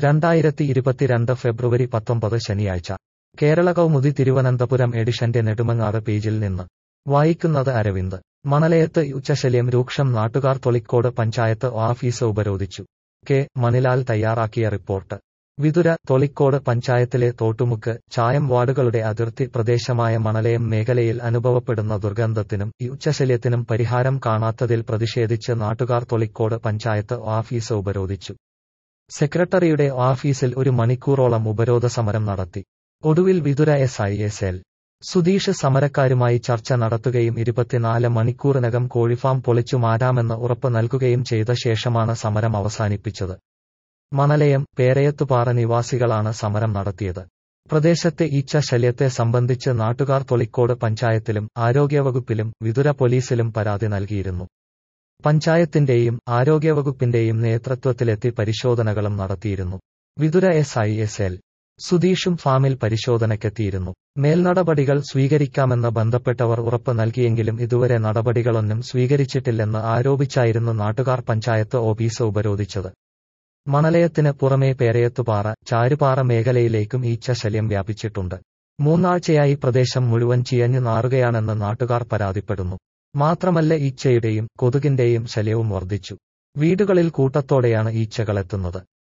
രണ്ടായിരത്തി ഇരുപത്തിരണ്ട് ഫെബ്രുവരി പത്തൊമ്പത് ശനിയാഴ്ച കേരള കൗമുദി തിരുവനന്തപുരം എഡിഷന്റെ നെടുമങ്ങാട് പേജിൽ നിന്ന് വായിക്കുന്നത് അരവിന്ദ് മണലയത്ത് ഉച്ചശല്യം രൂക്ഷം നാട്ടുകാർ തൊളിക്കോട് പഞ്ചായത്ത് ഓഫീസ് ഉപരോധിച്ചു കെ മണിലാൽ തയ്യാറാക്കിയ റിപ്പോർട്ട് വിതുര തൊളിക്കോട് പഞ്ചായത്തിലെ തോട്ടുമുക്ക് ചായം വാർഡുകളുടെ അതിർത്തി പ്രദേശമായ മണലയം മേഖലയിൽ അനുഭവപ്പെടുന്ന ദുർഗന്ധത്തിനും ഈ ഉച്ചശല്യത്തിനും പരിഹാരം കാണാത്തതിൽ പ്രതിഷേധിച്ച് നാട്ടുകാർ തൊളിക്കോട് പഞ്ചായത്ത് ഓഫീസ് ഉപരോധിച്ചു സെക്രട്ടറിയുടെ ഓഫീസിൽ ഒരു മണിക്കൂറോളം ഉപരോധ സമരം നടത്തി ഒടുവിൽ Vithura S I S L Sudheesh സമരക്കാരുമായി ചർച്ച നടത്തുകയും ഇരുപത്തിനാല് മണിക്കൂറിനകം കോഴിഫാം പൊളിച്ചു മാറ്റാമെന്ന് ഉറപ്പ് നൽകുകയും ചെയ്ത ശേഷമാണ് സമരം അവസാനിപ്പിച്ചത് മണലയം പേരയത്തുപാറ നിവാസികളാണ് സമരം നടത്തിയത് പ്രദേശത്തെ ഈച്ച ശല്യത്തെ സംബന്ധിച്ച് നാട്ടുകാർ തൊളിക്കോട് പഞ്ചായത്തിലും ആരോഗ്യവകുപ്പിലും വിതുര പോലീസിലും പരാതി നൽകിയിരുന്നു പഞ്ചായത്തിന്റെയും ആരോഗ്യവകുപ്പിന്റെയും നേതൃത്വത്തിലെത്തി പരിശോധനകളും നടത്തിയിരുന്നു Vithura S I S L സുധീഷും ഫാമിൽ പരിശോധനയ്ക്കെത്തിയിരുന്നു മേൽനടപടികൾ സ്വീകരിക്കാമെന്ന് ബന്ധപ്പെട്ടവർ ഉറപ്പ് നൽകിയെങ്കിലും ഇതുവരെ നടപടികളൊന്നും സ്വീകരിച്ചിട്ടില്ലെന്ന് ആരോപിച്ചായിരുന്നു നാട്ടുകാർ പഞ്ചായത്ത് ഓഫീസ് ഉപരോധിച്ചത് മണലയത്തിന് പുറമെ പേരയത്തുപാറ ചാരുപാറ മേഖലയിലേക്കും ഈച്ച ശല്യം വ്യാപിച്ചിട്ടുണ്ട് മൂന്നാഴ്ചയായി പ്രദേശം മുഴുവൻ ചിയഞ്ഞു നാറുകയാണെന്ന് നാട്ടുകാർ പരാതിപ്പെടുന്നു മാത്രമല്ല ഈച്ചയുടെയും കൊതുകിന്റെയും ശല്യവും വർദ്ധിച്ചു വീടുകളിൽ കൂട്ടത്തോടെയാണ് ഈച്ചകളെത്തുന്നത്